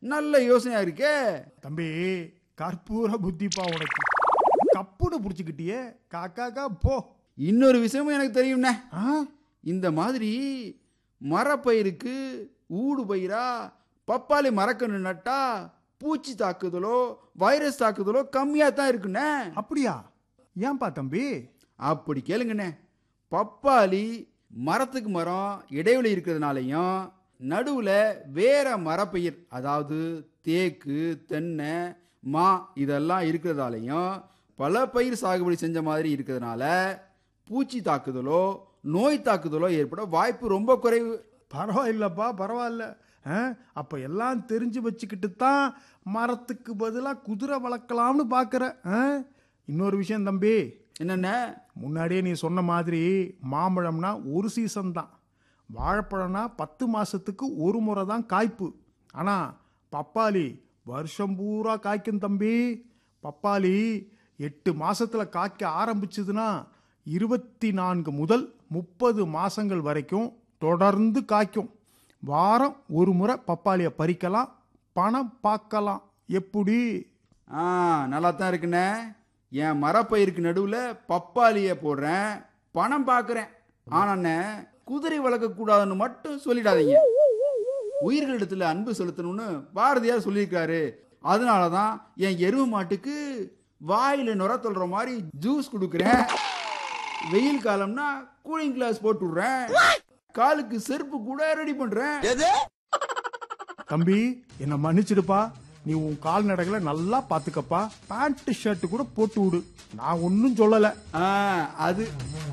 நல்ல யோசனையா இருக்கே தம்பி கற்பூர புத்திப்பா உனக்கு கப்புன்னு புடிச்சுக்கிட்டியே காக்காக்கா போ இன்னொரு விஷயமும் எனக்கு தெரியும்ண்ணே ஆ இந்த மாதிரி மரப்பயிருக்கு ஊடு பயிரா பப்பாளி மரக்கன்று நட்டா பூச்சி தாக்குதலோ வைரஸ் தாக்குதலோ கம்மியாக தான் இருக்குண்ணே அப்படியா ஏன்பா தம்பி அப்படி கேளுங்கண்ணே பப்பாளி மரத்துக்கு மரம் இடைவெளி இருக்கிறதுனாலையும் நடுவில் வேற மரப்பயிர் அதாவது தேக்கு தென்னை மா இதெல்லாம் இருக்கிறதாலையும் பல பயிர் சாகுபடி செஞ்ச மாதிரி இருக்கிறதுனால பூச்சி தாக்குதலோ நோய் தாக்குதலோ ஏற்பட வாய்ப்பு ரொம்ப குறைவு பரவாயில்லப்பா பரவாயில்ல ஆ, அப்ப எல்லாம் தெரிஞ்சு வச்சுக்கிட்டு தான் மரத்துக்கு பதிலாக குதிரை வளர்க்கலாம்னு பார்க்குற ஆ? இன்னொரு விஷயம் தம்பி என்னென்ன முன்னாடியே நீ சொன்ன மாதிரி மாம்பழம்னா ஒரு சீசன் தான் வாழைப்பழம்னா பத்து மாசத்துக்கு ஒரு முறை தான் காய்ப்பு ஆனா பப்பாளி வருஷம் பூரா காய்க்கும் தம்பி பப்பாளி எட்டு மாசத்துல காய்க்க ஆரம்பிச்சதுன்னா இருபத்தி நான்கு முதல் முப்பது மாசங்கள் வரைக்கும் தொடர்ந்து காய்க்கும் வாரம் ஒரு முறை பப்பாளியை பறிக்கலாம் பணம் பார்க்கலாம் எப்படி ஆ நல்லா தான் இருக்குண்ணே என் மரப்பயிருக்கு நடுவில் பப்பாளியை போடுறேன் பணம் பார்க்குறேன் ஆனாண்ணே குதிரை வளர்க்கக்கூடாதுன்னு மட்டும் சொல்லிடாதீங்க உயிர்களிடத்தில் அன்பு செலுத்தணும்னு பாரதியார் சொல்லியிருக்காரு அதனால தான் என் எருவு மாட்டுக்கு வாயில் நுர தொல்ற மாதிரி ஜூஸ் கொடுக்குறேன் வெயில் காலம்னா கூலிங் கிளாஸ் போட்டு விடுறேன் காலுக்கு செருப்பு கூட ரெடி பண்ணுறேன் தம்பி என்னை மன்னிச்சிடுப்பா நீ உன் கால்நடைகளை நல்லா பாத்துக்கப்பா பேண்ட் ஷர்ட் கூட போட்டு விடு நான் ஒன்றும் சொல்லலை ஆ அது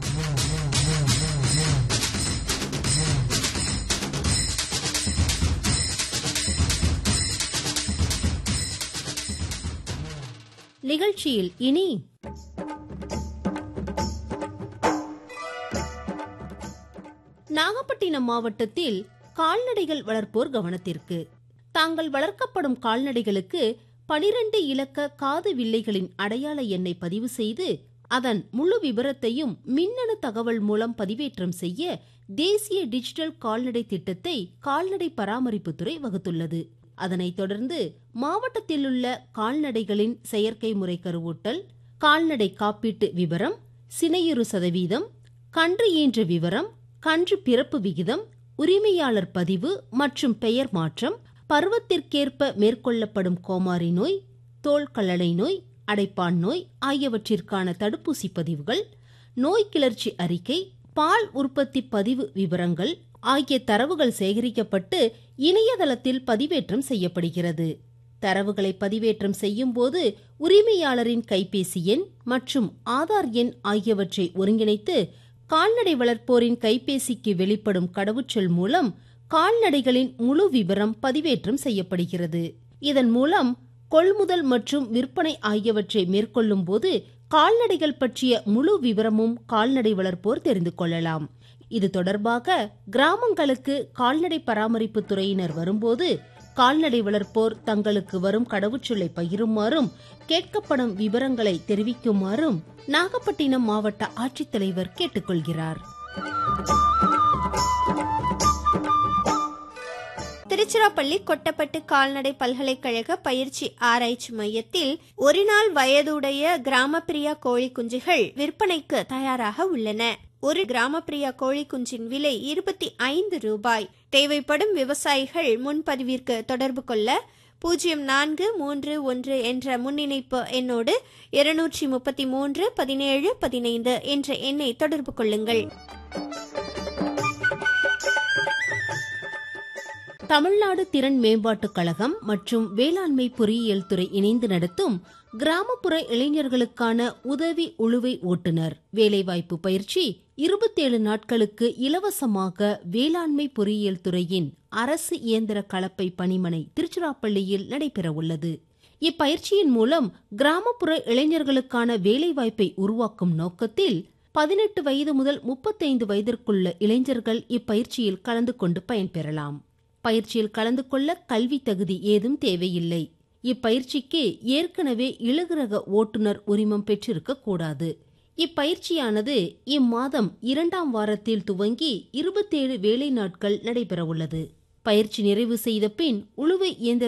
நிகழ்ச்சியில் இனி நாகப்பட்டினம் மாவட்டத்தில் கால்நடைகள் வளர்ப்போர் கவனத்திற்கு தாங்கள் வளர்க்கப்படும் கால்நடைகளுக்கு பனிரெண்டு இலக்க காது வில்லைகளின் அடையாள எண்ணை பதிவு செய்து அதன் முழு விவரத்தையும் மின்னணு தகவல் மூலம் பதிவேற்றம் செய்ய தேசிய டிஜிட்டல் கால்நடை திட்டத்தை கால்நடை பராமரிப்புத்துறை வகுத்துள்ளது அதனைத் தொடர்ந்து மாவட்டத்தில் உள்ள கால்நடைகளின் செயற்கை முறை கருவூட்டல் கால்நடை காப்பீட்டு விவரம் சினையுறு சதவீதம் கன்று ஈன்ற விவரம் கன்று பிறப்பு விகிதம் உரிமையாளர் பதிவு மற்றும் பெயர் மாற்றம் பருவத்திற்கேற்ப மேற்கொள்ளப்படும் கோமாரி நோய் தோல் கல்லடை நோய் அடைப்பான் நோய் ஆகியவற்றிற்கான தடுப்பூசி பதிவுகள் நோய் கிளர்ச்சி அறிக்கை பால் உற்பத்தி பதிவு விவரங்கள் ஆகிய தரவுகள் சேகரிக்கப்பட்டு இணையதளத்தில் பதிவேற்றம் செய்யப்படுகிறது தரவுகளை பதிவேற்றம் செய்யும் போது உரிமையாளரின் கைபேசி எண் மற்றும் ஆதார் எண் ஆகியவற்றை ஒருங்கிணைத்து கால்நடை வளர்ப்போரின் கைபேசிக்கு வெளிப்படும் கடவுச்சொல் மூலம் கால்நடைகளின் முழு விவரம் பதிவேற்றம் செய்யப்படுகிறது இதன் மூலம் கொள்முதல் மற்றும் விற்பனை ஆகியவற்றை மேற்கொள்ளும் போது கால்நடைகள் பற்றிய முழு விவரமும் கால்நடை வளர்ப்போர் தெரிந்து கொள்ளலாம் இது தொடர்பாக கிராமங்களுக்கு கால்நடை பராமரிப்பு துறையினர் வரும்போது கால்நடை வளர்ப்போர் தங்களுக்கு வரும் கடவுச்சொல்லை பகிருமாறும் கேட்கப்படும் விவரங்களை தெரிவிக்குமாறும் நாகப்பட்டினம் மாவட்ட ஆட்சித்தலைவர் கேட்டுக்கொள்கிறார் திருச்சிராப்பள்ளி கொட்டப்பட்டு கால்நடை பல்கலைக்கழக பயிற்சி ஆராய்ச்சி மையத்தில் ஒரு நாள் வயதுடைய கிராமப்பிரியா கோழி குஞ்சுகள் விற்பனைக்கு தயாராக உள்ளன ஒரு கிராமப்பிரியா கோழி குஞ்சின் விலை இருபத்தி ஐந்து ரூபாய் தேவைப்படும் விவசாயிகள் முன்பதிவிற்கு தொடர்பு கொள்ள பூஜ்ஜியம் நான்கு மூன்று ஒன்று என்ற முன்னிணைப்பு எண்ணோடு இருநூற்றி முப்பத்தி மூன்று பதினேழு பதினைந்து என்ற எண்ணை தொடர்பு கொள்ளுங்கள் தமிழ்நாடு திறன் மேம்பாட்டுக் கழகம் மற்றும் வேளாண்மை பொறியியல் துறை இணைந்து நடத்தும் கிராமப்புற இளைஞர்களுக்கான உதவி உழுவை ஓட்டுநர் வேலைவாய்ப்பு பயிற்சி இருபத்தேழு நாட்களுக்கு இலவசமாக வேளாண்மை பொறியியல் துறையின் அரசு இயந்திர கலப்பை பணிமனை திருச்சிராப்பள்ளியில் நடைபெறவுள்ளது இப்பயிற்சியின் மூலம் கிராமப்புற இளைஞர்களுக்கான வேலைவாய்ப்பை உருவாக்கும் நோக்கத்தில் பதினெட்டு வயது முதல் முப்பத்தைந்து வயதிற்குள்ள இளைஞர்கள் இப்பயிற்சியில் கலந்து கொண்டு பயன்பெறலாம் பயிற்சியில் கலந்து கொள்ள கல்வி தகுதி ஏதும் தேவையில்லை இப்பயிற்சிக்கு ஏற்கனவே இலகுரக ஓட்டுநர் உரிமம் பெற்றிருக்க கூடாது இப்பயிற்சியானது இம்மாதம் இரண்டாம் வாரத்தில் துவங்கி இருபத்தேழு வேலை நாட்கள் நடைபெறவுள்ளது பயிற்சி நிறைவு செய்த பின் உழுவை இயந்திர